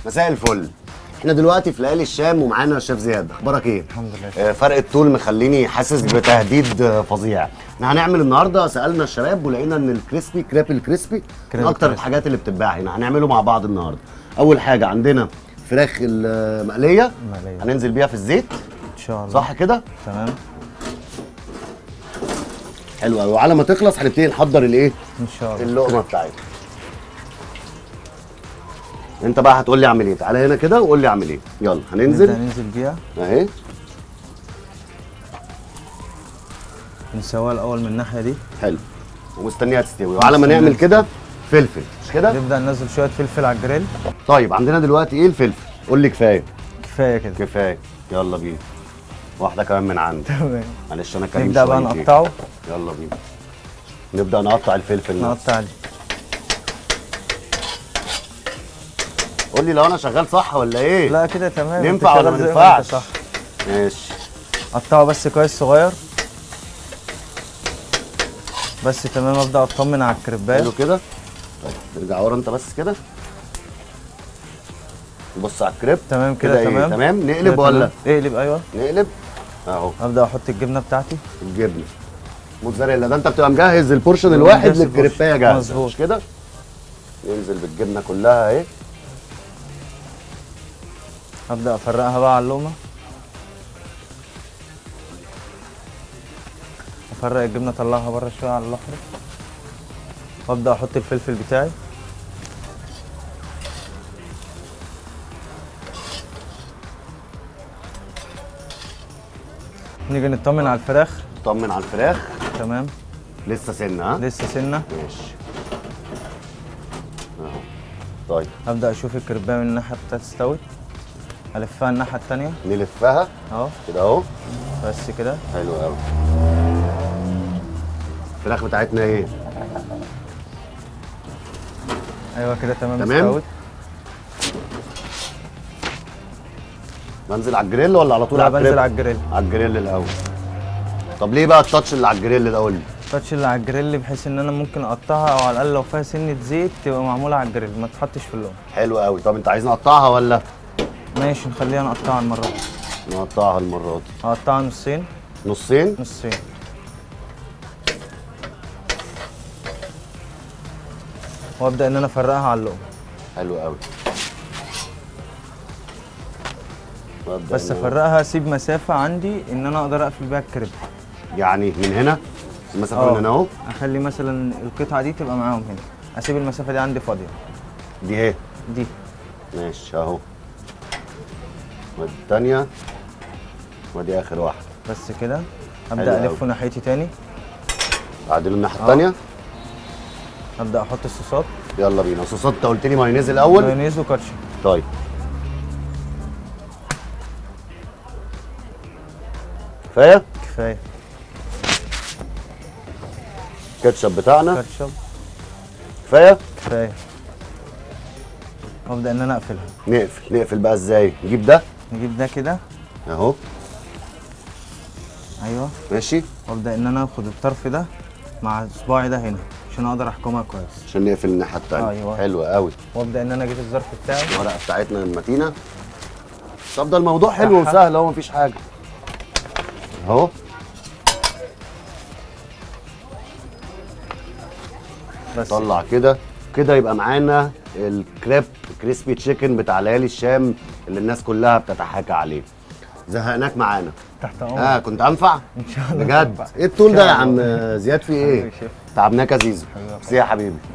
مساء الفل احنا دلوقتي في ليالي الشام ومعانا الشيف زياد اخبارك ايه الحمد لله آه، فرق الطول مخليني حاسس بتهديد آه، فظيع احنا هنعمل النهارده سالنا الشباب ولقينا ان الكريسبي كريب الكريسبي من كريب اكتر الكريسبي. الحاجات اللي بتتباع هنا هنعمله مع بعض النهارده اول حاجه عندنا فراخ المقليه مقلية. هننزل بيها في الزيت ان شاء الله صح كده تمام حلو قوي وعلى ما تخلص هنبتدي نحضر الايه ان شاء الله اللقمه بتاعتنا انت بقى هتقول لي اعمل ايه تعالى هنا كده وقول لي اعمل ايه يلا نبدا هننزل ننزل بيها اهي نسويها الاول من الناحيه دي حلو ومستنيها تستوي وعلى ما نعمل كده فلفل مش كده نبدا ننزل شويه فلفل على الجريل طيب عندنا دلوقتي ايه الفلفل قول لي كفايه كفايه كده كفايه يلا بينا واحده كمان من عندي تمام معلش انا كريم نبدا بقى شويتين. نقطعه يلا بينا نبدا نقطع الفلفل نفسه. نقطع دي قول لي لو انا شغال صح ولا ايه لا كده تمام ينفع أنت ولا ما شغال زي ما أنت ينفعش؟ صح ماشي قطعه بس كويس صغير بس تمام ابدا اطمن على الكريبايه حلو كده طيب ترجع ورا انت بس كده نبص على الكريب تمام كده إيه؟ تمام تمام كده نقلب ولا تمام. اقلب ايوه نقلب اهو ابدا احط الجبنه بتاعتي الجبنه موتزاريلا ده انت بتبقى مجهز البورشن الواحد مجهز للكريبايه البورشن. جاهزه مظبوط. مش كده ننزل بالجبنه كلها اهي ابدا افرقها بقى على اللقمه افرق الجبنه اطلعها بره شويه على الاحمر وابدا احط الفلفل بتاعي نيجي نطمن على الفراخ طمن على الفراخ تمام لسه سنه ها لسه سنه ماشي اهو طيب ابدا اشوف الكريبايه من الناحيه بتاعتي استوت الفها الناحيه التانيه نلفها اهو كده اهو بس كده حلو قوي الفراخ بتاعتنا ايه ايوه كده تمام تمام. استوت بنزل على الجريل ولا على طول لا على بنزل الكريب؟ على الجريل على الجريل الاول طب ليه بقى التاتش اللي على الجريل ده قول لي التاتش اللي على الجريل بحيث ان انا ممكن اقطعها او على الاقل لو فيها سنه زيت تبقى معموله على الجريل ما تحطش في اللون حلو قوي طب انت عايز نقطعها ولا ماشي نخليها نقطعها المره دي نقطعها المره دي هقطعها نصين نصين نصين وابدا ان انا افرقها على اللقمه حلو قوي وأبدأ بس إن أنا- افرقها اسيب مسافه عندي ان انا اقدر اقفل بيها الكريب يعني من هنا المسافه اه. من هنا اهو اخلي مثلا القطعه دي تبقى معاهم هنا اسيب المسافه دي عندي فاضيه دي اهي دي ماشي اهو والتانية ودي اخر واحده بس كده حلو ابدا أوي. الفه ناحيتي تاني اعدله الناحيه اه. التانية ابدا احط الصوصات يلا بينا صوصات انت قلت لي مايونيز الاول مايونيز وكاتشب طيب كفايه كفايه الكاتشب بتاعنا كاتشب كفايه كفايه وابدا ان انا اقفلها نقفل نقفل بقى ازاي نجيب ده نجيب ده كده اهو ايوه ماشي وابدا ان انا اخد الطرف ده مع صباعي ده هنا عشان اقدر احكمها كويس عشان نقفل الناحيه التانية أيوة. حلو قوي وابدا ان انا اجيب الظرف بتاعي الورقه بتاعتنا المتينه طب ده الموضوع حلو بتاعها. وسهل اهو مفيش حاجه اهو بس طلع كده كده يبقى معانا الكريب كريسبي تشيكن بتاع ليالي الشام اللي الناس كلها بتتحاكى عليه زهقناك معانا تحت امرك اه كنت انفع ان شاء الله بجد تنفع. ايه الطول إن ده يا شاء عم الله. زياد في حبيبي ايه يا شيف. تعبناك يا زيزو حبيبي يا سي يا حبيبي